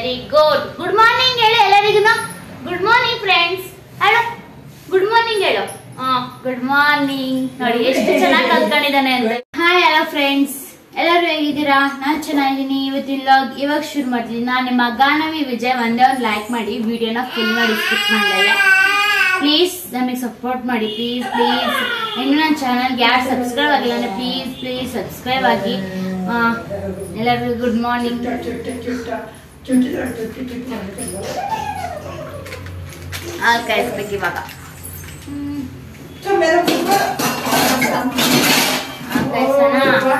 Very good good morning ಹೇಳು ಎಲ್ಲರಿಗೂ good morning friends ಹೇಳು ಗುಡ್ ಮಾರ್ನಿಂಗ್ ಹೇಳು ಹಾ ಗುಡ್ ಮಾರ್ನಿಂಗ್ ನೋಡಿ ಎಷ್ಟು ಚೆನ್ನಾಗಿ ಕಲ್ತ್ಕೊಂಡಿದ್ದಾನೆ ಅಂದ್ರೆ ಹಾಯ್ ಹಲೋ ಫ್ರೆಂಡ್ಸ್ ಎಲ್ಲರೂ ಹೇಗಿದ್ದೀರಾ ನಾನ್ ಚೆನ್ನಾಗಿದ್ದೀನಿ ಇವತ್ತಿನ ಲಾಗ್ ಇವಾಗ ಶುರು ಮಾಡ್ತೀನಿ ನಾನು ನಿಮ್ಮ ಗಾನವಿ ವಿಜಯ್ ಒಂದೇ ಒಂದು ಲೈಕ್ ಮಾಡಿ ವಿಡಿಯೋನ ಫುಲ್ ಮಾಡಿ ಸ್ಕಿಪ್ ಮಾಡಲಿಲ್ಲ ಪ್ಲೀಸ್ ನಮಗೆ ಸಪೋರ್ಟ್ ಮಾಡಿ ಪ್ಲೀಸ್ ಪ್ಲೀಸ್ ಇನ್ನು ನನ್ನ ಚಾನಲ್ಗೆ ಯಾರು ಸಬ್ಸ್ಕ್ರೈಬ್ ಆಗಿಲ್ಲ ಅಂದರೆ ಪ್ಲೀಸ್ ಪ್ಲೀಸ್ ಸಬ್ಸ್ಕ್ರೈಬ್ ಆಗಿ ಆ, ಎಲ್ಲರಿಗೂ ಗುಡ್ ಮಾರ್ನಿಂಗ್ ಹಾಲು ಕಾಯಿಸ್ಬೇಕು ಇವಾಗ ಹ್ಮ್, ಹಾಲು ಕಾಯಿಸೋಣ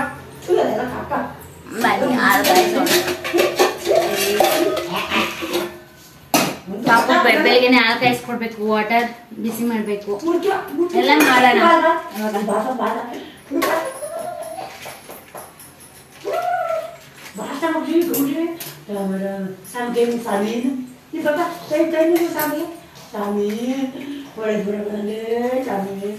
ಬನ್ನಿ ಹಾಲು ಕಾಯಿಸೋಣ ಪಾಪ ಬೆಳ್ ಬೆಳಗ್ಗೆನೆ ಹಾಲು ಕಾಯಿಸ್ಕೊಡ್ಬೇಕು ವಾಟರ್ ಬಿಸಿ ಮಾಡಬೇಕು ಎಲ್ಲ ಮಾಡೋಣ Basta mag-drink, ulit. Sampai samin. Di ba ba? Tayo tayo mo samin. Samin. Wala wala wala samin.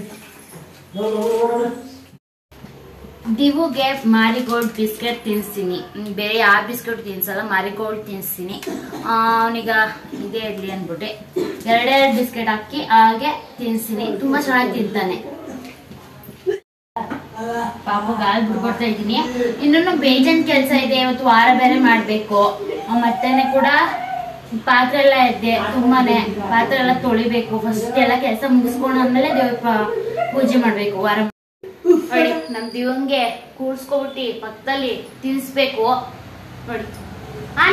ದಿವುಗೆ ಮಾರಿಗೋಲ್ಡ್ ಬಿಸ್ಕೆಟ್ ತಿನ್ನಿಸ್ತೀನಿ ಹ್ಮ್, ಬೇರೆ ಯಾವ ಬಿಸ್ಕೆಟ್ ತಿನ್ಸಲ್ಲ ಮಾರಿಗೋಲ್ಡ್ ತಿನ್ನಿಸ್ತೀನಿ ಅವನೀಗ ಇದೇ ಇರಲಿ ಅಂದ್ಬಿಟ್ಟು ಎರಡೆರಡು ಬಿಸ್ಕೆಟ್ ಹಾಕಿ ಹಾಗೆ ತಿನ್ನಿಸ್ತೀನಿ ತುಂಬಾ ಚೆನ್ನಾಗಿ ತಿಂತಾನೆ ಪಾಪ ಗಾಲ್ ಬಿಡ್ಕೊಡ್ತಾ ಇದ್ದೀನಿ ಇನ್ನೂ ಬೇಜಾನ್ ಕೆಲಸ ಇದೆ ಇವತ್ತು ವಾರ ಬೇರೆ ಮಾಡ್ಬೇಕು ಆ, ಮತ್ತೇನೆ ಕೂಡ ಪಾತ್ರೆ ಎಲ್ಲ ಇದೆ ತುಂಬಾನೇ ಪಾತ್ರೆ ಎಲ್ಲ ತೊಳಿಬೇಕು ಫಸ್ಟ್ ಎಲ್ಲ ಕೆಲಸ ಮುಗಿಸ್ಕೊಂಡು ಆದ್ಮೇಲೆ ದೇವ್ರ ಪ- ಪೂಜೆ ಮಾಡ್ಬೇಕು ವಾರ ನೋಡಿ ನಮ್ ದಿವಂಗೆ ಕೂಡ್ಸ್ಕೊಬಿಟ್ಟು ಪಕ್ಕದಲ್ಲಿ ತಿನ್ಸ್ಬೇಕು ನೋಡಿ ಆನ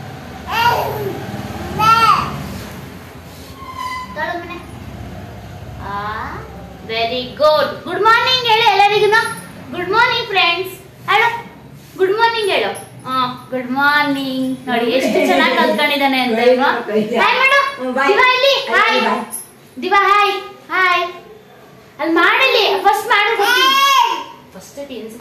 ವೆರಿ ಗುಡ್ ಗುಡ್ ಮಾರ್ನಿಂಗ್ ಹೇಳು ಎಲ್ಲರಿಗೂ ಗುಡ್ ಮಾರ್ನಿಂಗ್ ಫ್ರೆಂಡ್ಸ್ ಹೇಳು ಗುಡ್ ಮಾರ್ನಿಂಗ್ ಹೇಳು ಹಾ ಗುಡ್ ಮಾರ್ನಿಂಗ್ ನೋಡಿ ಎಷ್ಟು ಚೆನ್ನಾಗಿ ಕಲ್ತ್ಕೊಂಡಿದ್ದಾನೆ ಅಂತ ಇವ್ನು. ಹಾಯ್ ಮಾಡು ಹ್ಮ್, bye. ದಿವಾ ಇಲ್ಲಿ hi Bye. Diva hi hi ಅಲ್ಲಿ ಮಾಡಲಿ ಫಸ್ಟ್ ಮಾಡು ಫಸ್ಟ್ ತಿನ್ಸ್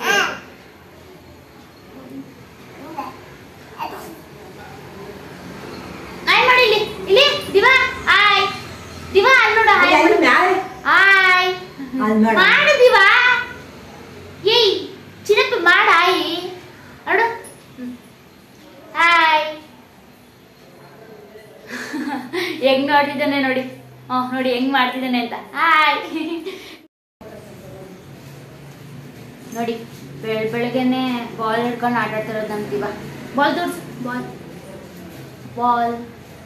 ಹಾಯ್ ಮಾಡಿ ಇಲ್ಲಿ ಇಲ್ಲಿ ದಿವಾ ಹಾಯ್ ದಿವಾ ಅಲ್ಲಿ ನೋಡು ಹಾಯ್ ಮಾಡು. ಹಾಯ್ ಅಲ್ಲಿ ಮಾಡು. ಮಾಡು ದಿವಾ ಏಯ್ ಚಿನ್ನಪ್ಪ ಮಾಡ ಹಾಯ್ ನೋಡು ಹಾಯ್ ಹೆಂಗ್ ನೋಡ್ತಿದ್ದಾನೆ ನೋಡಿ ಹ್ಮ್ ನೋಡಿ ಹೆಂಗ್ ಮಾಡ್ತಿದ್ದಾನೆ ಅಂತ ಹಾಯ್ ನೋಡಿ ಬೆಳ್ ಬೆಳಗ್ಗೆನೆ ಬಾಲ್ ಹಿಡ್ಕೊಂಡು ಆಟ ಆಡ್ತಿರೋದು ನಮ್ ದಿವಾ ಬಾಲ್ ತೋರ್ಸು ball ball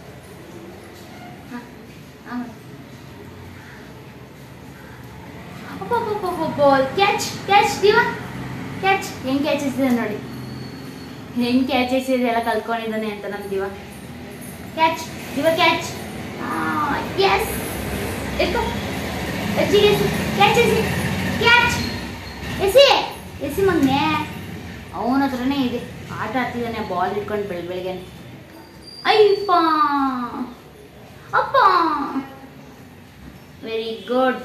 ball catch catch Diva catch ಹೆಂಗ್ ಕ್ಯಾಚ್ ಎಸಿದೆ ನೋಡಿ ಹೆಂಗ್ ಕ್ಯಾಚ್ ಎಸಿದೆ ಎಲ್ಲ ಕಲ್ತ್ಕೊಂಡಿದ್ದಾನೆ ಅಂತ ನಮ್ ದಿವಾ ಕ್ಯಾಚ್ ದಿವ ಕ್ಯಾಚ್ ಎಸ್ ಎತ್ಕೋ ಎಚ್ಚಿ ಎಸಿ ಕ್ಯಾಚ್ ಎಸಿ ಕ್ಯಾಚ್ ಎಸಿ ಎಸಿ ಮಗ್ನೆ ಅವನ ಹತ್ರನೇ ಇದೆ ಆಟ ಆಡ್ತಿದ್ದಾನೆ ಬಾಲ್ ಇಟ್ಕೊಂಡು ಬೆಳ್ ಬೆಳಗ್ಗೆನೆ ಅಯ್ಯಪ್ಪ ಅಪ್ಪ ವೆರಿ ಗುಡ್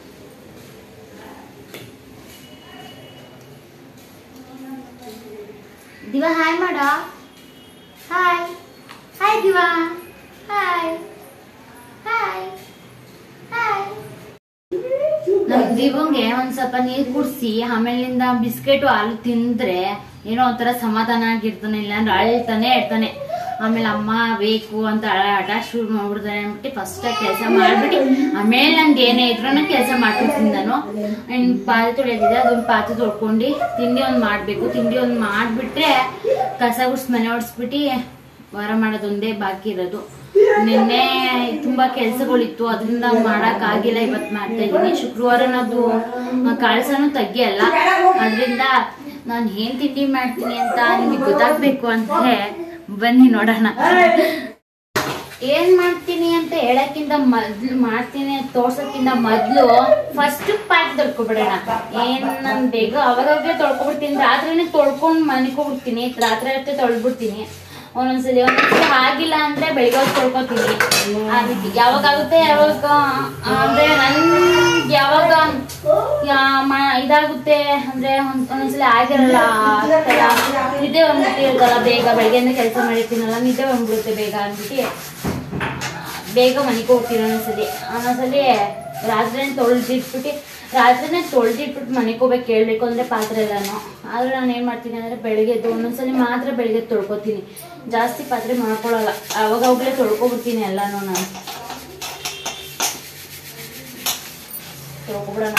ದಿವ ಹಾಯ್ ಮಾಡ hi hi Diva hi hi hi ನಮ್ ದಿವಂಗೆ ಒಂದ್ ಸ್ವಲ್ಪ ನೀರ್ ಕುಡ್ಸಿ ಆಮೇಲಿಂದ ಬಿಸ್ಕೆಟ್ ಹಾಲು ತಿಂದ್ರೆ ಏನೋ ಒಂಥರ ಸಮಾಧಾನ ಆಗಿರ್ತಾನೆ ಇಲ್ಲ ಅಂದ್ರೆ ಅಳ್ತಾನೆ ಇರ್ತಾನೆ ಆಮೇಲೆ ಅಮ್ಮ ಬೇಕು ಅಂತ ಅಳ ಆಟ ಶುರು ಮಾಡ್ಬಿಡ್ತಾನೆ ಅಂದ್ಬಿಟ್ಟು ಫಸ್ಟ್ ಕೆಲಸ ಮಾಡ್ಬಿಟ್ಟು ಆಮೇಲೆ ನಂಗೆ ಏನೇ ಇದ್ರು ಕೆಲಸ ಮಾಡ್ಕೊಡ್ತೀನಿ ನಾನು ಇನ್ ಪಾತ್ರೆ ತೊಳೆದಿದೆ ಅದೊಂದು ಪಾತ್ರೆ ತೊಳ್ಕೊಂಡು ತಿಂಡಿ ಒಂದ್ ಮಾಡ್ಬೇಕು ತಿಂಡಿ ಒಂದ್ ಮಾಡ್ಬಿಟ್ರೆ ಕಸ ಗುಡ್ಸ್ ಮನೆ ಹೊಡ್ಸ್ಬಿಟ್ಟು ವಾರ ಮಾಡೋದೊಂದೇ ಬಾಕಿ ಇರೋದು ನಿನ್ನೆ ತುಂಬಾ ಕೆಲ್ಸಗಳಿತ್ತು ಅದರಿಂದ ಮಾಡಕ್ ಆಗಿಲ್ಲ ಇವತ್ ಮಾಡ್ತಾ ಇದ್ದೀನಿ ಶುಕ್ರವಾರನದು ಕಳಸನು ತೆಗಿಯಲ್ಲ ಅದರಿಂದ ನಾನು ಏನ್ ತಿಂಡಿ ಮಾಡ್ತೀನಿ ಅಂತ ನಿಮಗೆ ಗೊತ್ತಾಗ್ಬೇಕು ಅಂದ್ರೆ ಬನ್ನಿ ನೋಡೋಣ ಏನ್ ಮಾಡ್ತೀನಿ ಅಂತ ಹೇಳಕ್ಕಿಂತ ಮೊದ್ಲು ಮಾಡ್ತೀನಿ ಅಂತ ತೋರ್ಸಕ್ಕಿಂತ ಮೊದ್ಲು ಫಸ್ಟ್ ಪಾತ್ರೆ ತೊಳ್ಕೊಬಿಡೋಣ ಏನ್ ನಾನ್ ಬೇಗ ಅವಾಗವಾಗ ತೊಳ್ಕೊಬಿಡ್ತೀನಿ ರಾತ್ರಿನೇ ತೊಳ್ಕೊಂಡ್ ಮನ್ಕೊಬಿಡ್ತೀನಿ ರಾತ್ರಿ ರಾತ್ರಿ ತೊಳ್ಬಿಡ್ತೀನಿ ಒಂದೊಂದ್ಸಲಿ ಒಂದೊಂದ್ಸಲಿ ಆಗಿಲ್ಲ ಅಂದ್ರೆ ಬೆಳಿಗ್ಗೆ ಹೊತ್ತು ತೊಳ್ಕೊತೀನಿ ಅದಕ್ಕೆ ಯಾವಾಗ ಆಗುತ್ತೆ ಯಾವಾಗ ಅಂದ್ರೆ ನನ್ ಯಾವಾಗ ಯಾ- ಮ- ಇದಾಗುತ್ತೆ ಅಂದ್ರೆ ಒಂದ್- ಒಂದೊಂದ್ಸಲಿ ಆಗಿರಲ್ಲ ಆಗ್ತಲ್ಲ ನಿದ್ದೆ ಬಂದ್ಬಿಟ್ಟಿರುತ್ತಲ್ಲ ಬೇಗ ಬೆಳಗ್ಗೆಯಿಂದ ಕೆಲಸ ಮಾಡಿರ್ತೀನಲ್ಲ ನಿದ್ದೆ ಬಂದ್ಬಿಡುತ್ತೆ ಬೇಗ ಅಂದ್ಬಿಟ್ಟು ಬೇಗ ಮನೆಗೆ ಹೋಗ್ತೀನಿ ಒಂದೊಂದ್ಸಲಿ ಒಂದೊಂದ್ಸಲಿ ರಾತ್ರಿ ತೊಳೆದಿಟ್ಬಿಟ್ಟು ರಾತ್ರಿನೇ ತೊಳೆದಿಟ್ಬಿಟ್ಟು ಮನೆಗೆ ಹೋಗ್ಬೇಕು ಕೇಳಬೇಕು ಅಂದರೆ ಪಾತ್ರೆ ಎಲ್ಲಾನು ಆದರೆ ನಾನು ಏನು ಮಾಡ್ತೀನಿ ಅಂದರೆ ಬೆಳಗ್ಗೆ ಎದ್ದು ಒಂದೊಂದ್ಸಲಿ ಮಾತ್ರ ಬೆಳಗ್ಗೆ ತೊಳ್ಕೊತೀನಿ ಜಾಸ್ತಿ ಪಾತ್ರೆ ಮಾಡ್ಕೊಳ್ಳಲ್ಲ ಅವಾಗ ಅವಾಗಲೇ ತೊಳ್ಕೊಬಿಡ್ತೀನಿ ಎಲ್ಲಾನು ನಾನು ತೊಳ್ಕೊಬಿಡೋಣ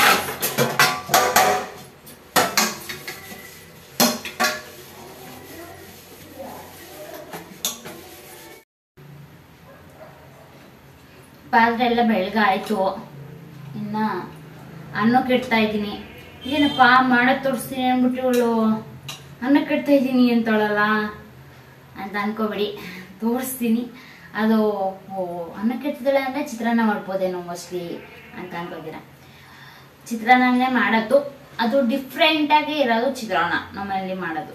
ಪಾತ್ರೆ ಎಲ್ಲ ಬೆಳಗಾಯ್ತು ಇನ್ನ ಅನ್ನಕ್ಕೆ ಇಡ್ತಾ ಇದ್ದೀನಿ ಏನಪ್ಪ ಮಾಡೋದು ತೋರಿಸ್ತೀನಿ ಅಂದ್ಬಿಟ್ಟು ಇವಳು ಅನ್ನಕ್ಕೆ ಇಡ್ತಾ ಇದ್ದೀನಿ ಅಂತವಳಲ್ಲ ಅಂತ ಅನ್ಕೋಬೇಡಿ ತೋರಿಸ್ತೀನಿ ಅದು ಓ ಅನ್ನಕ್ಕೆ ಇಡ್ತಿದ್ದಾಳೆ ಅಂದರೆ ಚಿತ್ರಾನ್ನ ಮಾಡ್ಬೋದೇನೋ ಮೋಸ್ಟ್ಲಿ ಅಂತ ಅನ್ಕೋತೀರ ಚಿತ್ರಾನ್ನನೇ ಮಾಡೋದು ಅದು ಡಿಫ್ರೆಂಟಾಗಿ ಇರೋದು ಚಿತ್ರಾನ್ನ ನಮ್ಮಲ್ಲಿ ಮಾಡೋದು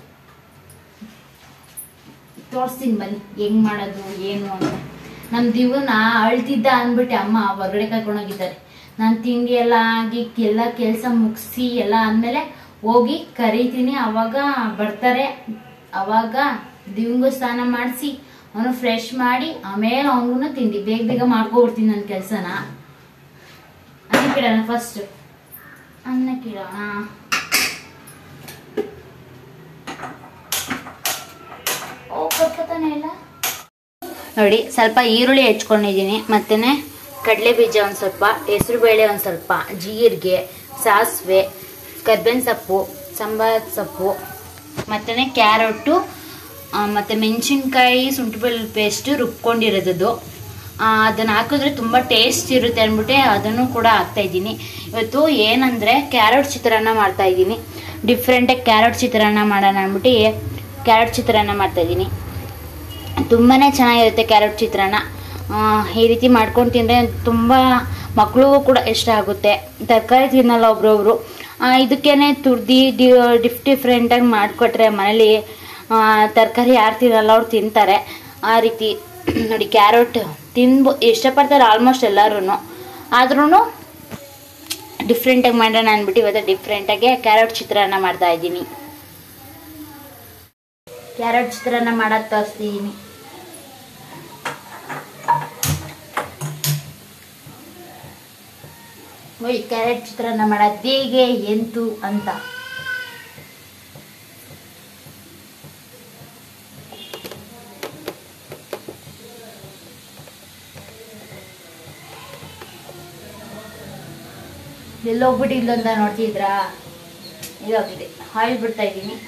ತೋರಿಸ್ತೀನಿ ಬನ್ನಿ ಹೆಂಗ್ ಮಾಡೋದು ಏನು ಅಂತ ನಮ್ಮ ದಿವನ ಅಳ್ತಿದ್ದ ಅಂದ್ಬಿಟ್ಟು ಅಮ್ಮ ಹೊರಗಡೆ ಕರ್ಕೊಂಡೋಗಿದ್ದಾರೆ ನಾನು ತಿಂಡಿ ಎಲ್ಲ ಆಗಿ ಎಲ್ಲ ಕೆಲಸ ಮುಗಿಸಿ ಎಲ್ಲ ಆದ್ಮೇಲೆ ಹೋಗಿ ಕರಿತೀನಿ ಅವಾಗ ಬರ್ತಾರೆ ಅವಾಗ ದಿವಂಗೂ ಸ್ನಾನ ಮಾಡಿಸಿ ಅವನು ಫ್ರೆಶ್ ಮಾಡಿ ಆಮೇಲೆ ಅವನಿಗೂ ತಿಂಡಿ ಬೇಗ ಬೇಗ ಮಾಡ್ಕೊಬಿಡ್ತೀನಿ ನನ್ನ ಕೆಲಸನ ಅನ್ನಕ್ಕಿಡೋಣ ಫಸ್ಟ್ ಅನ್ನಕ್ಕಿಡೋಣ ಓ ಕೊಟ್ಕೊತಾನೆ ಇಲ್ಲ ನೋಡಿ ಸ್ವಲ್ಪ ಈರುಳ್ಳಿ ಹೆಚ್ಕೊಂಡಿದ್ದೀನಿ ಮತ್ತೇ ಕಡಲೆ ಬೀಜ ಒಂದು ಸ್ವಲ್ಪ ಹೆಸರು ಬೇಳೆ ಒಂದು ಸ್ವಲ್ಪ ಜೀರಿಗೆ ಸಾಸಿವೆ ಕರ್ಬೇವಿನ ಸೊಪ್ಪು ಸಾಂಬಾರ್ ಸೊಪ್ಪು ಮತ್ತೇ ಕ್ಯಾರೆಟು ಮತ್ತು ಮೆಣಸಿನ್ಕಾಯಿ ಶುಂಠಿ ಬೆಳ್ಳುಳ್ಳಿ ಪೇಸ್ಟ್ ರುಬ್ಕೊಂಡಿರೋದು ಅದನ್ನು ಹಾಕಿದ್ರೆ ತುಂಬ ಟೇಸ್ಟ್ ಇರುತ್ತೆ ಅಂದ್ಬಿಟ್ಟು ಅದನ್ನು ಕೂಡ ಹಾಕ್ತಾ ಇದ್ದೀನಿ ಇವತ್ತು ಏನಂದರೆ ಕ್ಯಾರೆಟ್ ಚಿತ್ರಾನ್ನ ಮಾಡ್ತಾ ಇದ್ದೀನಿ ಡಿಫ್ರೆಂಟಾಗಿ ಕ್ಯಾರೆಟ್ ಚಿತ್ರಾನ್ನ ಮಾಡೋಣ ಅಂದ್ಬಿಟ್ಟು ಕ್ಯಾರೆಟ್ ಚಿತ್ರಾನ್ನ ಮಾಡ್ತಾ ಇದ್ದೀನಿ ತುಂಬಾ ಚೆನ್ನಾಗಿರುತ್ತೆ ಕ್ಯಾರೆಟ್ ಚಿತ್ರಾನ್ನ ಆ, ಈ ರೀತಿ ಮಾಡ್ಕೊಂಡು ತಿಂದರೆ ತುಂಬ ಮಕ್ಳಿಗೂ ಕೂಡ ಇಷ್ಟ ಆಗುತ್ತೆ ತರಕಾರಿ ತಿನ್ನಲ್ಲ ಒಬ್ರೊಬ್ರು ಇದಕ್ಕೇನೆ ತುರ್ದಿ ಡಿ ಡಿಫ್ ಡಿಫ್ರೆಂಟಾಗಿ ಮಾಡಿಕೊಟ್ರೆ ಮನೇಲಿ ತರಕಾರಿ ಯಾರು ತಿನ್ನಲ್ಲ ಅವ್ರು ತಿಂತಾರೆ ಆ ರೀತಿ ನೋಡಿ ಕ್ಯಾರೆಟ್ ತಿನ್ಬೋ ಇಷ್ಟಪಡ್ತಾರೆ ಆಲ್ಮೋಸ್ಟ್ ಎಲ್ಲರೂ ಆದ್ರೂ ಡಿಫ್ರೆಂಟಾಗಿ ಮಾಡೋಣ ಅಂದ್ಬಿಟ್ಟು ಇವತ್ತು ಡಿಫ್ರೆಂಟಾಗಿ ಕ್ಯಾರೆಟ್ ಚಿತ್ರಾನ್ನ ಮಾಡ್ತಾ ಇದ್ದೀನಿ ಕ್ಯಾರೆಟ್ ಚಿತ್ರಾನ್ನ ಮಾಡೋದು ತೋರಿಸ್ತಿದ್ದೀನಿ ಓಯ್ ಕ್ಯಾರೆಟ್ ಚಿತ್ರಾನ್ನ ಮಾಡೋದು ಹೇಗೆ ಎಂತು ಅಂತ ಎಲ್ಲೋಗ್ಬಿಟ್ಟು ಇಲ್ಲೊಂದ ನೋಡ್ತಿದ್ರಾ ಇದಾಗಿದೆ ಆಯಿಲ್ ಬಿಡ್ತಾ ಇದ್ದೀನಿ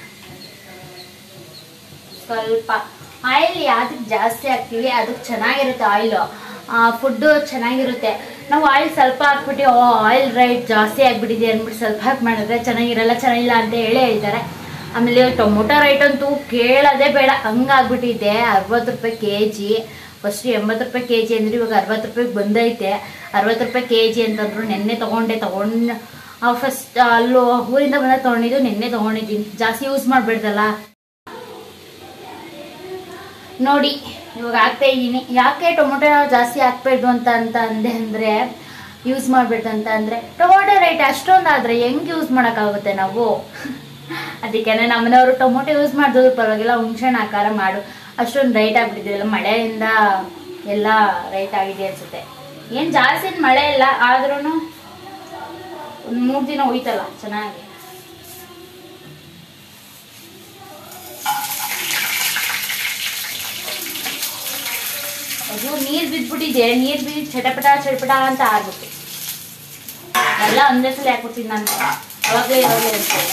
ಸ್ವಲ್ಪ ಆಯಿಲ್ ಯಾವ್ದಕ್ಕೆ ಜಾಸ್ತಿ ಹಾಕ್ತೀವಿ ಅದಕ್ಕೆ ಚೆನ್ನಾಗಿರುತ್ತೆ ಆಯಿಲು ಫುಡ್ಡು ಚೆನ್ನಾಗಿರುತ್ತೆ ನಾವು ಆಯಿಲ್ ಸ್ವಲ್ಪ ಹಾಕ್ಬಿಟ್ಟು ಆಯಿಲ್ ರೈಟ್ ಜಾಸ್ತಿ ಆಗಿಬಿಟ್ಟಿದೆ ಅಂದ್ಬಿಟ್ಟು ಸ್ವಲ್ಪ ಹಾಕಿ ಮಾಡಿದ್ರೆ ಚೆನ್ನಾಗಿರಲ್ಲ ಚೆನ್ನಾಗಿಲ್ಲ ಅಂತ ಹೇಳೇ ಹೇಳ್ತಾರೆ ಆಮೇಲೆ ಟೊಮೊಟೊ ರೈಟ್ ಅಂತೂ ಕೇಳೋದೇ ಬೇಡ ಹಂಗಾಗ್ಬಿಟ್ಟಿದೆ ಅರವತ್ತು ರೂಪಾಯಿ ಕೆ ಜಿ ಫಸ್ಟ್ ಎಂಬತ್ತು ರೂಪಾಯಿ ಕೆ ಜಿ ಅಂದ್ರೆ ಇವಾಗ ಅರವತ್ತು ರೂಪಾಯಿಗೆ ಬಂದೈತೆ ಅರವತ್ತು ರೂಪಾಯಿ ಕೆ ಜಿ ಅಂತಂದ್ರು ನೆನ್ನೆ ತೊಗೊಂಡೆ ತೊಗೊಂಡು ಫಸ್ಟ್ ಅಲ್ಲೂ ಊರಿಂದ ಬಂದ ತೊಗೊಂಡಿದ್ದು ನೆನ್ನೆ ತೊಗೊಂಡಿದ್ದೀನಿ ಜಾಸ್ತಿ ಯೂಸ್ ಮಾಡಬೇಡ್ದಲ್ಲ ನೋಡಿ ಇವಾಗ ಹಾಕ್ತಾ ಇದ್ದೀನಿ ಯಾಕೆ ಟೊಮೊಟೊ ಜಾಸ್ತಿ ಹಾಕ್ಬೇಡ್ದು ಅಂತ ಅಂತ ಅಂದೆ ಅಂದರೆ ಯೂಸ್ ಮಾಡಬೇಡ್ದು ಅಂತ ಅಂದರೆ ಟೊಮೊಟೊ ರೇಟ್ ಅಷ್ಟೊಂದಾದರೆ ಹೆಂಗೆ ಯೂಸ್ ಮಾಡೋಕ್ಕಾಗುತ್ತೆ ನಾವು ಅದಕ್ಕೆ ನಮ್ಮನೆಯವರು ಟೊಮೊಟೊ ಯೂಸ್ ಮಾಡಿದ್ರು ಪರವಾಗಿಲ್ಲ ಹುಣ್ಸೆಹಣ್ಣು ಆಕಾರ ಮಾಡು ಅಷ್ಟೊಂದು ರೈಟ್ ಆಗಿಬಿಟ್ಟಿದೆ ಮಳೆಯಿಂದ ಎಲ್ಲ ರೈಟ್ ಆಗಿದೆ ಅನ್ಸುತ್ತೆ ಏನು ಜಾಸ್ತಿ ಏನ್ ಮಳೆ ಇಲ್ಲ ಆದ್ರೂ ಒಂದು ಮೂರು ದಿನ ಹೋಯ್ತಲ್ಲ ಚೆನ್ನಾಗಿ ಅದು ನೀರು ಬಿದ್ದ್ಬಿಟ್ಟಿದೆ ನೀರು ಬಿದ್ದು ಚಟಪಟ ಚಟಪಟ ಅಂತ ಆರ್ಬಿಟ್ಟು ಎಲ್ಲ ಒಂದೇ ಸಲ ಹಾಕ್ಬಿಡ್ತೀನಿ ನಾನು ಅವಾಗಲೇ ಇವಾಗಲೇ ಇರ್ತದೆ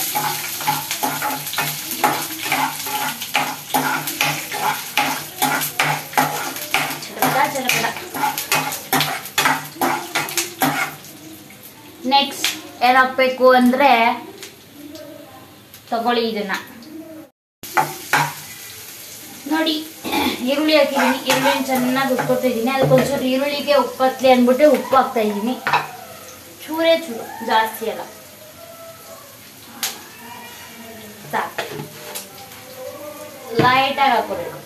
ಚಟಪಟ ಚಟಪಟ ನೆಕ್ಸ್ಟ್ ಏನು ಹಾಕ್ಬೇಕು ಅಂದರೆ ತಗೊಳ್ಳಿ ಇದನ್ನ ನೋಡಿ ಈರುಳ್ಳಿ ಹಾಕಿದ್ದೀನಿ ಈರುಳ್ಳಿ ಚೆನ್ನಾಗಿ ಉಟ್ಕೊತಾ ಇದ್ದೀನಿ ಅದಕ್ಕೊಂಚೂರು ಈರುಳ್ಳಿಗೆ ಉಪ್ಪು ಹತ್ಲಿ ಅಂದ್ಬಿಟ್ಟು ಉಪ್ಪು ಹಾಕ್ತಾ ಇದ್ದೀನಿ ಚೂರೇ ಚೂರು ಜಾಸ್ತಿ ಅಲ್ಲ ಸಾಕು ಲೈಟಾಗಿ ಹಾಕೋಬೇಕು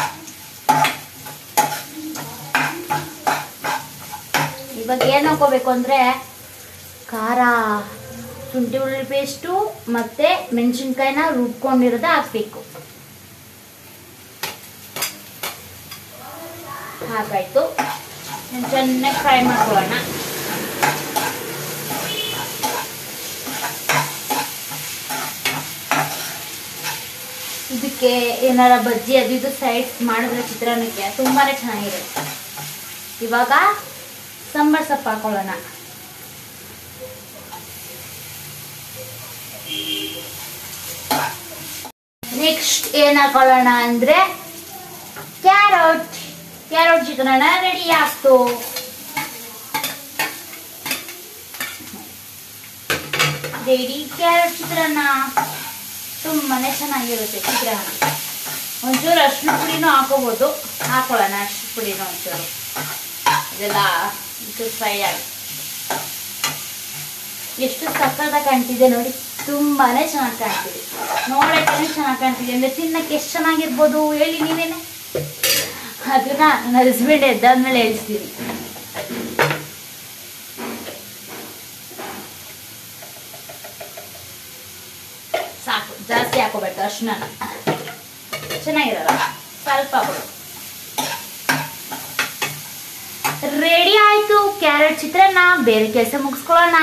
ಇವಾಗ ಏನು ಹಾಕೋಬೇಕು ಅಂದರೆ ಖಾರ ಶುಂಠಿ ಬೆಳ್ಳುಳ್ಳಿ ಪೇಸ್ಟು ಮತ್ತು ಮೆಣಸಿನ್ಕಾಯಿನ ರುಬ್ಕೊಂಡಿರೋದ ಹಾಕಬೇಕು ಹಾಕಾಯ್ತು ಇನ್ನು ಚೆನ್ನಾಗಿ ಫ್ರೈ ಮಾಡ್ಕೊಳ್ಳೋಣ ಇದಕ್ಕೆ ಏನಾರ ಬಜ್ಜಿ ಅದು ಇದು ಸೈಡ್ಸ್ ಮಾಡಿದ್ರೆ ಚಿತ್ರಾನ್ನಕ್ಕೆ ತುಂಬಾನೇ ಚೆನ್ನಾಗಿರುತ್ತೆ ಇವಾಗ ಸಾಂಬಾರ್ ಸೊಪ್ಪು ಹಾಕೊಳ್ಳೋಣ ನೆಕ್ಸ್ಟ್ ಏನ್ ಹಾಕೊಳ್ಳೋಣ ಅಂದ್ರೆ ಕ್ಯಾರೋಟ್ ಕ್ಯಾರೋಟ್ ಚಿತ್ರಾನ್ನ ರೆಡಿ ಆಗ್ತು ರೆಡಿ ಕ್ಯಾರೆಟ್ ಚಿತ್ರಾನ್ನ ತುಂಬಾನೇ ಚೆನ್ನಾಗಿರುತ್ತೆ ಚಿತ್ರಾನ್ನ ಒಂಚೂರು ಅರ್ಶಿನ ಪುಡಿನೂ ಹಾಕೋಬೋದು ಹಾಕೊಳ್ಳೋಣ ಅರ್ಶಿನ ಪುಡಿನೂ ಒಂಚೂರು ಇದೆಲ್ಲ ಇದು ಫ್ರೈ ಆಗಿ ಎಷ್ಟು ಸಕ್ಕತ್ತಾಗಿ ಕಾಣ್ತಿದೆ ನೋಡಿ ತುಂಬಾನೇ ಚೆನ್ನಾಗಿ ಕಾಣ್ತಿದೆ ನೋಡಕ್ಕೆ ಚೆನ್ನಾಗಿ ಕಾಣ್ತಿದೆ ಅಂದ್ರೆ ತಿನ್ನಕ್ಕೆ ಎಷ್ಟು ಚೆನ್ನಾಗಿರ್ಬೋದು ಹೇಳಿ ನೀವೇನೆ ಅದನ್ನ ನನ್ನ ಹಸ್ಬೆಂಡ್ ಎದ್ದಾದ್ಮೇಲೆ ಹೇಳ್ತೀನಿ ಸಾಕು ಜಾಸ್ತಿ ಹಾಕೋಬೇಕು ಅರ್ಶಿನ ಚೆನ್ನಾಗಿರಲ್ಲ ಸ್ವಲ್ಪ ಹಾಕೋದು ರೆಡಿ ಆಯ್ತು ಕ್ಯಾರೆಟ್ ಚಿತ್ರಾನ್ನ ಬೇರೆ ಕೆಲಸ ಮುಗಿಸ್ಕೊಳ್ಳೋಣ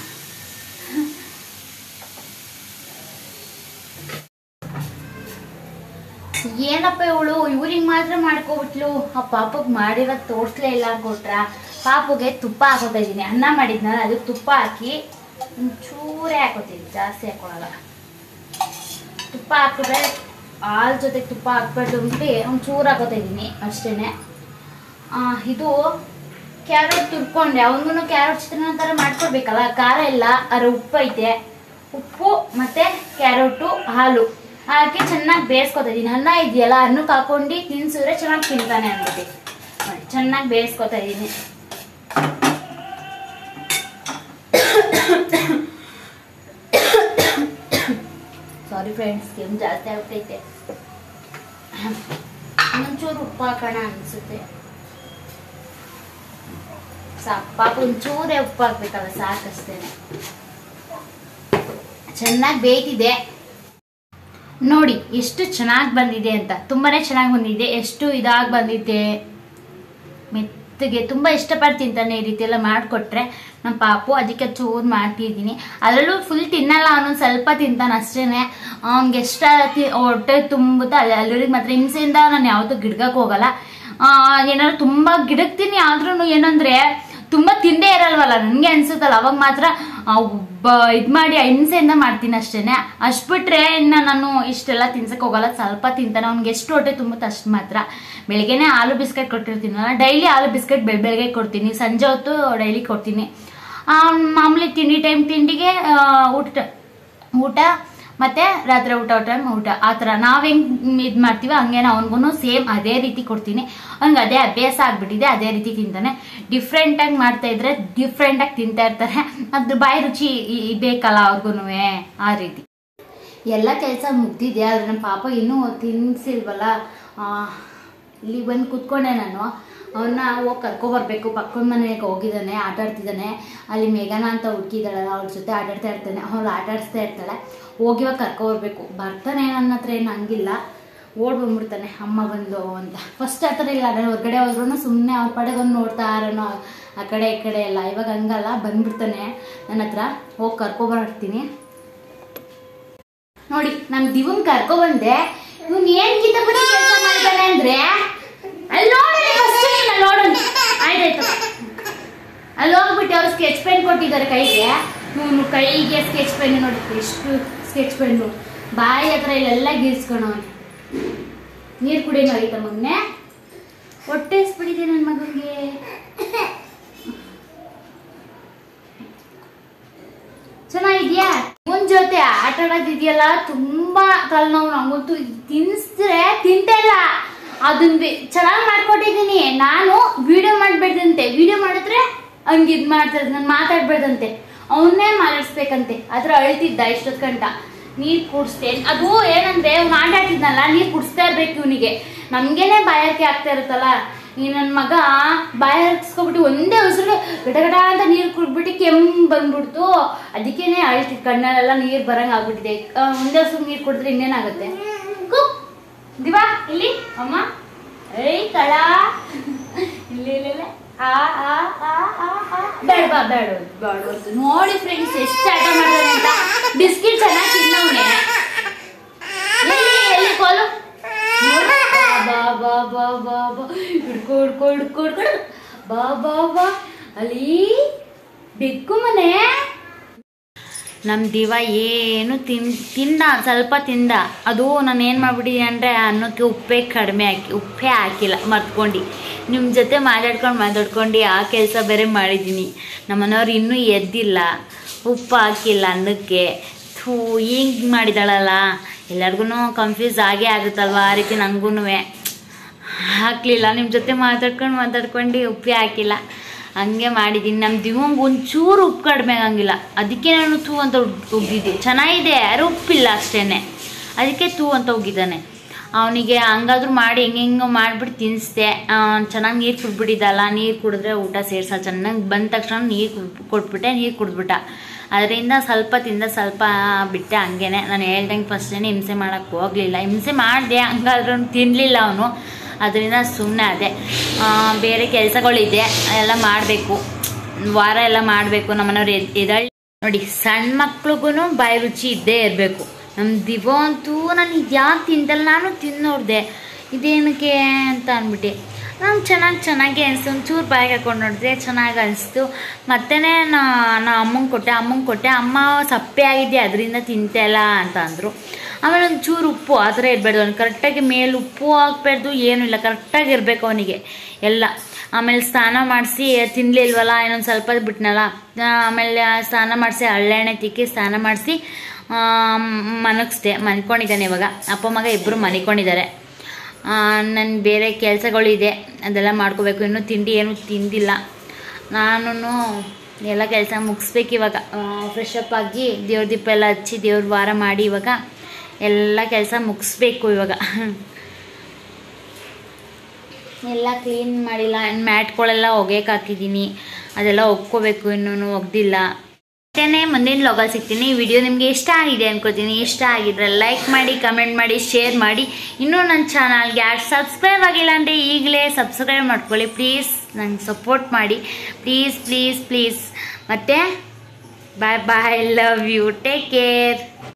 ಏನಪ್ಪ ಇವಳು ಇವ್ರಿಗೆ ಮಾತ್ರ ಮಾಡ್ಕೊಬಿಟ್ಲು ಆ ಪಾಪಗ್ ಮಾಡಿರೋದು ತೋರಿಸ್ಲೇ ಇಲ್ಲ ಕೊಟ್ರ ಪಾಪುಗೆ ತುಪ್ಪ ಹಾಕೋತಾ ಇದೀನಿ ಅನ್ನ ಮಾಡಿದ್ನಲ್ಲ ಅದಕ್ಕೆ ತುಪ್ಪ ಹಾಕಿ ಒಂಚೂರೇ ಹಾಕೋತೀನಿ ಜಾಸ್ತಿ ಹಾಕೊಳಲ್ಲ ತುಪ್ಪ ಹಾಕಿದ್ರೆ ಹಾಲ್ ಜೊತೆಗೆ ತುಪ್ಪ ಹಾಕ್ಬಾರ್ದು ಅಂದ್ಬಿಟ್ಟು ಒಂಚೂರು ಹಾಕೋತಾ ಇದ್ದೀನಿ ಅಷ್ಟೇನೆ ಆ, ಇದು ಕ್ಯಾರೆಟ್ ತುರ್ಕೊಂಡೆ ಅವನಿಗೂ ಕ್ಯಾರೆಟ್ ಚಿತ್ರಾನ್ನ ಥರ ಮಾಡ್ಕೊಡ್ಬೇಕಲ್ಲ ಖಾರ ಇಲ್ಲ ಅದ್ರ ಉಪ್ಪು ಐತೆ ಉಪ್ಪು ಮತ್ತೆ ಕ್ಯಾರೆಟು ಹಾಲು ಹಾಕಿ ಚೆನ್ನಾಗಿ ಬೇಯಿಸ್ಕೊತಾ ಇದ್ದೀನಿ ಅನ್ನ ಇದೆಯಲ್ಲ ಅನ್ನಕ್ಕೆ ಹಾಕೊಂಡು ತಿನ್ಸಿದ್ರೆ ಚೆನ್ನಾಗಿ ತಿಂತಾನೆ ಅಂದ್ಬಿಟ್ಟು ನೋಡಿ, ಚೆನ್ನಾಗಿ ಬೇಯಿಸ್ಕೊತಾ ಇದ್ದೀನಿ ಸಾರಿ ಫ್ರೆಂಡ್ಸ್ ಕೆಮ್ಮು ಜಾಸ್ತಿ ಆಗ್ತೈತೆ ಒಂಚೂರು ಉಪ್ಪು ಹಾಕೋಣ ಅನ್ಸುತ್ತೆ ಸಾಕು ಪಾಪ ಒಂಚೂರೇ ಉಪ್ಪು ಹಾಕ್ಬೇಕಲ್ಲ ಸಾಕಷ್ಟೇನೆ ಚೆನ್ನಾಗಿ ಬೇಯ್ತಿದೆ ನೋಡಿ ಎಷ್ಟು ಚೆನ್ನಾಗಿ ಬಂದಿದೆ ಅಂತ ತುಂಬಾನೇ ಚೆನ್ನಾಗಿ ಬಂದಿದೆ ಎಷ್ಟು ಇದಾಗಿ ಬಂದಿದೆ ಮೆತ್ತಗೆ ತುಂಬ ಇಷ್ಟಪಟ್ಟು ತಿಂತಾನೆ ಈ ರೀತಿ ಎಲ್ಲ ಮಾಡಿಕೊಟ್ರೆ ನಮ್ಮ ಪಾಪು ಅದಕ್ಕೆ ಚೂರು ಮಾಡ್ತಿದ್ದೀನಿ ಅದರಲ್ಲೂ ಫುಲ್ ತಿನ್ನಲ್ಲ ಅವನು ಸ್ವಲ್ಪ ತಿಂತಾನೆ ಅಷ್ಟೇನೆ ಅವ್ನಿಗೆ ಎಷ್ಟ ತಿ- ಹೊಟ್ಟೆ ತುಂಬುತ್ತೆ ಅಲ್ಲಿ ಅಲ್ಲಿವರೆಗೆ ಮಾತ್ರ ಹಿಂಸೆಯಿಂದ ನಾನು ಯಾವತ್ತೂ ಗಿಡ್ಗಕ್ಕೆ ಹೋಗಲ್ಲ ಆ, ಏನಾದ್ರು ತುಂಬ ಗಿಡಕ್ತೀನಿ ಆದ್ರೂ ಏನಂದ್ರೆ ತುಂಬ ತಿಂದೇ ಇರಲ್ವಲ್ಲ ನನಗೆ ಅನ್ಸುತ್ತಲ್ಲ ಅವಾಗ ಮಾತ್ರ ಇದು ಮಾಡಿ ಹಿಂಸೆಯಿಂದ ಮಾಡ್ತೀನಿ ಅಷ್ಟೇನೆ ಅಷ್ಟು ಬಿಟ್ರೆ ಇನ್ನು ನಾನು ಇಷ್ಟೆಲ್ಲ ತಿನ್ಸಕ್ಕೆ ಹೋಗಲ್ಲ ಸ್ವಲ್ಪ ತಿಂತಾನೆ ಅವ್ನಿಗೆ ಎಷ್ಟು ಹೊಟ್ಟೆ ತುಂಬುತ್ತೆ ಅಷ್ಟು ಮಾತ್ರ ಬೆಳಿಗ್ಗೆನೆ ಹಾಲು ಬಿಸ್ಕೆಟ್ ಕೊಟ್ಟಿರ್ತೀನಲ್ಲ ಡೈಲಿ ಹಾಲು ಬಿಸ್ಕೆಟ್ ಬೆಳ ಬೆಳಗ್ಗೆ ಕೊಡ್ತೀನಿ ಸಂಜೆ ಹೊತ್ತು ಡೈಲಿ ಕೊಡ್ತೀನಿ ಆ, ಮಾಮೂಲಿ ತಿಂಡಿ ಟೈಮ್ ತಿಂಡಿಗೆ ಆ, ಊಟ ಊಟ ಮತ್ತೆ ರಾತ್ರಿ ಊಟ ಟೈಮ್ ಊಟ ಆ ಥರ ನಾವು ಹೆಂಗ್ ಇದು ಮಾಡ್ತೀವಿ ಹಂಗೇನೆ ಅವನಿಗೂ ಸೇಮ್ ಅದೇ ರೀತಿ ಕೊಡ್ತೀನಿ ಅವ್ನಿಗೆ ಅದೇ ಅಭ್ಯಾಸ ಆಗ್ಬಿಟ್ಟಿದೆ ಅದೇ ರೀತಿ ತಿಂತಾನೆ ಡಿಫ್ರೆಂಟಾಗಿ ಮಾಡ್ತಾ ಇದ್ರೆ ಡಿಫ್ರೆಂಟಾಗಿ ತಿಂತಾ ಇರ್ತಾರೆ ಅದ್ರ ಬಾಯಿ ರುಚಿ ಈ- ಈ ಬೇಕಲ್ಲ ಅವ್ರಿಗೂ ಆ ರೀತಿ ಎಲ್ಲ ಕೆಲಸ ಮುಗ್ದಿದೆ ಆದ್ರೆ ನಮ್ಮ ಪಾಪ ಇನ್ನೂ ತಿನ್ಸಿಲ್ವಲ್ಲ ಆ, ಇಲ್ಲಿ ಬಂದು ಕೂತ್ಕೊಂಡೆ ನಾನು ಅವನ್ನ ಹೋಗಿ ಕರ್ಕೊಬರ್ಬೇಕು ಪಕ್ಕದ ಮನೆಗೆ ಹೋಗಿದ್ದಾನೆ ಆಟ ಆಡ್ತಿದ್ದಾನೆ ಅಲ್ಲಿ ಮೇಘನ ಅಂತ ಹುಡುಕಿದ್ದಾಳಲ್ಲ ಅವ್ಳ ಜೊತೆ ಆಟ ಆಡ್ತಾ ಇರ್ತಾನೆ ಅವಳು ಆಟ ಆಡಿಸ್ತಾ ಇರ್ತಾಳೆ ಹೋಗಿ ಇವಾಗ ಕರ್ಕೊಬರ್ಬೇಕು ಬರ್ತಾನೆ ನನ್ನ ಹತ್ರ ಏನು ಹಂಗಿಲ್ಲ ಓಡ್ ಬಂದ್ಬಿಡ್ತಾನೆ ಅಮ್ಮ ಬಂದು ಅಂತ ಫಸ್ಟ್ ಆ ಥರ ಇಲ್ಲ ನಾನು ಹೊರಗಡೆ ಹೋದ್ರೂ ಸುಮ್ಮನೆ ಅವ್ರ ಪಡೆಗೆ ಒಂದು ನೋಡ್ತಾ ಇರೋನು ಆ ಕಡೆ ಈ ಕಡೆ ಎಲ್ಲ ಇವಾಗ ಹಂಗಲ್ಲ ಬಂದ್ಬಿಡ್ತಾನೆ ನನ್ನ ಹತ್ರ ಹೋಗಿ ಕರ್ಕೊಬರ್ತೀನಿ ನೋಡಿ ನಮ್ ದಿವನ್ ಕರ್ಕೊ ಬಂದೆ ಇವ್ನ್ ಏನ್ ಗೀತ ಬಿಡಿ ಕೆಲಸ ಮಾಡ್ತಾನೆ ಅಂದ್ರೆ ಅಲ್ಲಿ ನೋಡಲಿ ಫಸ್ಟ್ ನೀನು ನೋಡೋಣ ಆಯ್ತಾಯ್ತು ಅಲ್ಲಿ ಹೋಗ್ಬಿಟ್ಟು ಅವ್ರು ಸ್ಕೆಚ್ ಪೆನ್ ಕೊಟ್ಟಿದ್ದಾರೆ ಕೈಗೆ ಇವನು ಕೈಗೆ ಸ್ಕೆಚ್ ಪೆನ್ ನೋಡಿ ಎಷ್ಟು ಸ್ಕೆಚ್ ಪೆನ್ನು ಬಾಯಿ ಹತ್ರ ಇಲ್ಲೆಲ್ಲ ಗೀರ್ಸ್ಕೊಳವನು ನೀರು ಕುಡಿಯೋನು ಆಯ್ತಾ ಮಗನೆ ಹೊಟ್ಟೆ ಎಸ್ಬಿಟ್ಟಿದೆ ನನ್ನ ಮಗನಿಗೆ ಚೆನ್ನಾಗಿದ್ಯಾ ಇವನ್ ಜೊತೆ ಆಟ ಆಡೋದಿದೆಯಲ್ಲ ತುಂಬಾ ತಲೆನೋವು ನಂಗಂತೂ ತಿನ್ಸಿದ್ರೆ ತಿಂತಾ ಇಲ್ಲ ಅದನ್ನ ಚೆನ್ನಾಗಿ ಮಾಡ್ಕೊಟ್ಟಿದ್ದೀನಿ ನಾನು ವಿಡಿಯೋ ಮಾಡ್ಬೇಡ್ದಂತೆ ವಿಡಿಯೋ ಮಾಡಿದ್ರೆ ಹಂಗೆ ಇದು ಮಾಡ್ತಾರೆ ನಾನು ಮಾತಾಡ್ಬೇಡ್ದಂತೆ ಅವನ್ನೇ ಮಾತಾಡ್ಸ್ಬೇಕಂತೆ ಅದ್ರ ಅಳ್ತಿದ್ದ ಇಷ್ಟೊತ್ತು ಗಂಟ ನೀರ್ ಕುಡಿಸ್ತೆ ಅದು ಏನಂದ್ರೆ ಅವ್ನು ಆಟ ಆಡ್ತಿದ್ನಲ್ಲ ನೀರ್ ಕುಡಿಸ್ತಾ ಇರ್ಬೇಕು ಇವನಿಗೆ ನಮ್ಗೇನೆ ಬಾಯಾರಿಕೆ ಆಗ್ತಾ ಇರುತ್ತಲ್ಲ ಈ ನನ್ನ ಮಗ ಬಾಯ ಹರ್ಸ್ಕೊಬಿಟ್ಟು ಒಂದೇ ಉಸಿರು ಗಡ ಗಡ ಅಂತ ನೀರು ಕುಡ್ಬಿಟ್ಟು ಕೆಮ್ಮು ಬಂದ್ಬಿಡ್ತು ಅದಕ್ಕೇನೆ ಅಳ್ತಿದ್ ಕಣ್ಣಲ್ಲೆಲ್ಲ ನೀರು ಬರಂಗ್ ಆಗ್ಬಿಟ್ಟಿದೆ ಆ, ಒಂದೇ ಉಸಿರು ನೀರು ಕುಡಿದ್ರೆ ಇನ್ನೇನಾಗುತ್ತೆ ಕುಕ್. ದಿವಾ ಇಲ್ಲಿ ಅಮ್ಮ ಏಯ್ ಕಳ ಇಲ್ಲಿ ಇಲ್ಲಿ ಇಲ್ಲಿ. ಆ ಆ ಆ ಆ ಆ ಬೇಡ ಬಾ ಬೇಡ ಬೇಡ ಹೊರ್ತು. ನೋಡಿ ಫ್ರೆಂಡ್ಸ್ ಎಷ್ಟು ಆಟ ಮಾಡ್ತಾನೆ ಅಂತ ಬಿಸ್ಕಿಟ್ ಚೆನ್ನಾಗಿ ತಿನ್ನವನೆ ಎಲ್ಲಿ ಎಲ್ಲಿ ಕೋಲು ನೋಡು. ಬಾ ಬಾ ಬಾ ಬಾ ಬಾ ಹಿಡ್ಕೊ ಹಿಡ್ಕೊ ಹಿಡ್ಕೊ ಹಿಡ್ಕೊ ಬಾ ಬಾ ಬಾ ಅಲ್ಲಿ ಬೆಕ್ಕು ಮನೆ ನಮ್ಮ ದಿವ ಏನು ತಿನ್ ತಿಂದ ಸ್ವಲ್ಪ ತಿಂದ ಅದು ನಾನು ಏನು ಮಾಡ್ಬಿಟ್ಟಿದ್ದೀನಿ ಅಂದರೆ ಅನ್ನಕ್ಕೆ ಉಪ್ಪೇ ಕಡಿಮೆ ಹಾಕಿ ಉಪ್ಪೇ ಹಾಕಿಲ್ಲ ಮರ್ತ್ಕೊಂಡು ನಿಮ್ಮ ಜೊತೆ ಮಾತಾಡ್ಕೊಂಡು ಮಾತಾಡ್ಕೊಂಡು ಆ ಕೆಲಸ ಬೇರೆ ಮಾಡಿದ್ದೀನಿ ನಮ್ಮನೆಯವ್ರು ಇನ್ನೂ ಎದ್ದಿಲ್ಲ ಉಪ್ಪು ಹಾಕಿಲ್ಲ ಅನ್ನಕ್ಕೆ ಥೂ ಹಿಂಗೆ ಮಾಡಿದಾಳಲ್ಲ ಎಲ್ಲರಿಗೂ ಕನ್ಫ್ಯೂಸ್ ಆಗೇ ಆಗುತ್ತಲ್ವ ಆ ರೀತಿ ನನಗೂ ಹಾಕಲಿಲ್ಲ ನಿಮ್ಮ ಜೊತೆ ಮಾತಾಡ್ಕೊಂಡು ಮಾತಾಡ್ಕೊಂಡು ಉಪ್ಪೇ ಹಾಕಿಲ್ಲ ಹಂಗೆ ಮಾಡಿದ್ದೀನಿ ನಮ್ಮ ದಿವಂಗೆ ಒಂಚೂರು ಉಪ್ಪು ಕಡಿಮೆ ಆಗಂಗಿಲ್ಲ ಅದಕ್ಕೆ ನಾನು ತೂ ಅಂತ ಉಗ್ದಿದ್ದೆ ಚೆನ್ನಾಗಿದೆ ಯಾರು ಉಪ್ಪಿಲ್ಲ ಅಷ್ಟೇ ಅದಕ್ಕೆ ತೂ ಅಂತ ಉಗಿದ್ದಾನೆ ಅವನಿಗೆ ಹಂಗಾದ್ರೂ ಮಾಡಿ ಹೆಂಗೆ ಹೆಂಗೋ ಮಾಡಿಬಿಟ್ಟು ತಿನ್ನಿಸ್ದೆ ಚೆನ್ನಾಗಿ ನೀರು ಕುಡ್ಬಿಟ್ಟಿದ್ದಲ್ಲ ನೀರು ಕುಡಿದ್ರೆ ಊಟ ಸೇರ್ಸ ಚೆನ್ನಾಗಿ ಬಂದ ತಕ್ಷಣ ನೀರು ಕೊಟ್ಬಿಟ್ಟೆ ನೀರು ಕುಡಿದ್ಬಿಟ್ಟ ಅದರಿಂದ ಸ್ವಲ್ಪ ತಿಂದ ಸ್ವಲ್ಪ ಬಿಟ್ಟೆ ಹಂಗೇನೆ ನಾನು ಹೇಳ್ದಂಗೆ ಫಸ್ಟೇ ಹಿಂಸೆ ಮಾಡೋಕ್ಕೆ ಹೋಗಲಿಲ್ಲ ಹಿಂಸೆ ಮಾಡಿದೆ ಹಂಗಾದ್ರೂ ತಿನ್ನಲಿಲ್ಲ ಅವನು ಅದರಿಂದ ಸುಮ್ಮನೆ ಅದೇ ಆ, ಬೇರೆ ಕೆಲಸಗಳಿದೆ ಎಲ್ಲ ಮಾಡಬೇಕು ವಾರ ಎಲ್ಲ ಮಾಡಬೇಕು ನಮ್ಮನೆಯವ್ರು ಎದ್ ಎದಳ್ ನೋಡಿ ಸಣ್ಣ ಮಕ್ಳಿಗೂ ಬಾಯಿ ರುಚಿ ಇದ್ದೇ ಇರಬೇಕು ನಮ್ಮ ದಿವೋ ಅಂತೂ ನಾನು ಇದು ಯಾಕೆ ತಿಂತಲ್ಲ ನಾನು ತಿಂದು ನೋಡಿದೆ ಇದೇನಕ್ಕೆ ಅಂತ ಅಂದ್ಬಿಟ್ಟು ನಾನು ಚೆನ್ನಾಗಿ ಚೆನ್ನಾಗಿ ಅನಿಸ್ತು ಒಂಚೂರು ಬಾಯಿಗೆ ಹಾಕೊಂಡು ನೋಡಿದ್ರೆ ಚೆನ್ನಾಗಿ ಅನಿಸ್ತು ಮತ್ತೆ ನಾ ನಾ ಅಮ್ಮಂಗೆ ಕೊಟ್ಟೆ ಅಮ್ಮಂಗೆ ಕೊಟ್ಟೆ ಅಮ್ಮ ಸಪ್ಪೆ ಆಗಿದೆ ಅದರಿಂದ ತಿಂತೆಲ್ಲ ಅಂತ ಅಂದರು ಆಮೇಲೆ ಒಂಚೂರು ಉಪ್ಪು ಆ ಥರ ಇರಬಾರ್ದು ಅವ್ನು ಕರೆಕ್ಟಾಗಿ ಮೇಲೆ ಉಪ್ಪು ಹಾಕ್ಬಾರ್ದು ಏನೂ ಇಲ್ಲ ಕರೆಕ್ಟಾಗಿ ಇರಬೇಕು ಅವನಿಗೆ ಎಲ್ಲ ಆಮೇಲೆ ಸ್ನಾನ ಮಾಡಿಸಿ ತಿನ್ನಲಿಲ್ವಲ್ಲ ಇನ್ನೊಂದು ಸ್ವಲ್ಪ ಬಿಟ್ನಲ್ಲ ಆಮೇಲೆ ಸ್ನಾನ ಮಾಡಿಸಿ ಹಳ್ಳೆಣ್ಣೆ ತಿಕ್ಕಿ ಸ್ನಾನ ಮಾಡಿಸಿ ಮನಗಿಸ್ದೆ ಮನ್ಕೊಂಡಿದ್ದಾನೆ ಇವಾಗ ಅಪ್ಪ ಮಗ ಇಬ್ಬರು ಮನಿಕೊಂಡಿದ್ದಾರೆ ನನ್ನ ಬೇರೆ ಕೆಲಸಗಳಿದೆ ಅದೆಲ್ಲ ಮಾಡ್ಕೋಬೇಕು ಇನ್ನೂ ತಿಂಡಿ ಏನೂ ತಿಂದಿಲ್ಲ ನಾನು ಎಲ್ಲ ಕೆಲಸ ಮುಗಿಸ್ಬೇಕು ಇವಾಗ ಫ್ರೆಶ್ ಅಪ್ ಆಗಿ ದೇವ್ರ ದೀಪ ಎಲ್ಲ ಹಚ್ಚಿ ದೇವ್ರ ವಾರ ಮಾಡಿ ಇವಾಗ ಎಲ್ಲ ಕೆಲಸ ಮುಗಿಸ್ಬೇಕು ಇವಾಗ ಎಲ್ಲ ಕ್ಲೀನ್ ಮಾಡಿಲ್ಲ ಮ್ಯಾಟ್ಗಳೆಲ್ಲ ಒಗೆಯಕ್ಕೆ ಹಾಕಿದ್ದೀನಿ ಅದೆಲ್ಲ ಒಗ್ಕೋಬೇಕು ಇನ್ನೂ ಒಗ್ದಿಲ್ಲ ಮತ್ತೇ ಮುಂದಿನ ಲಾಗಲ್ಲಿ ಸಿಗ್ತೀನಿ ಈ ವಿಡಿಯೋ ನಿಮಗೆ ಇಷ್ಟ ಆಗಿದೆ ಅನ್ಕೋತೀನಿ ಇಷ್ಟ ಆಗಿದ್ರೆ ಲೈಕ್ ಮಾಡಿ ಕಮೆಂಟ್ ಮಾಡಿ ಶೇರ್ ಮಾಡಿ ಇನ್ನೂ ನನ್ನ ಚಾನಲ್ಗೆ ಯಾರು ಸಬ್ಸ್ಕ್ರೈಬ್ ಆಗಿಲ್ಲ ಅಂದರೆ ಈಗಲೇ ಸಬ್ಸ್ಕ್ರೈಬ್ ಮಾಡ್ಕೊಳ್ಳಿ ಪ್ಲೀಸ್ ನಂಗೆ ಸಪೋರ್ಟ್ ಮಾಡಿ ಪ್ಲೀಸ್ ಪ್ಲೀಸ್ ಪ್ಲೀಸ್ ಮತ್ತು bye bye love you take care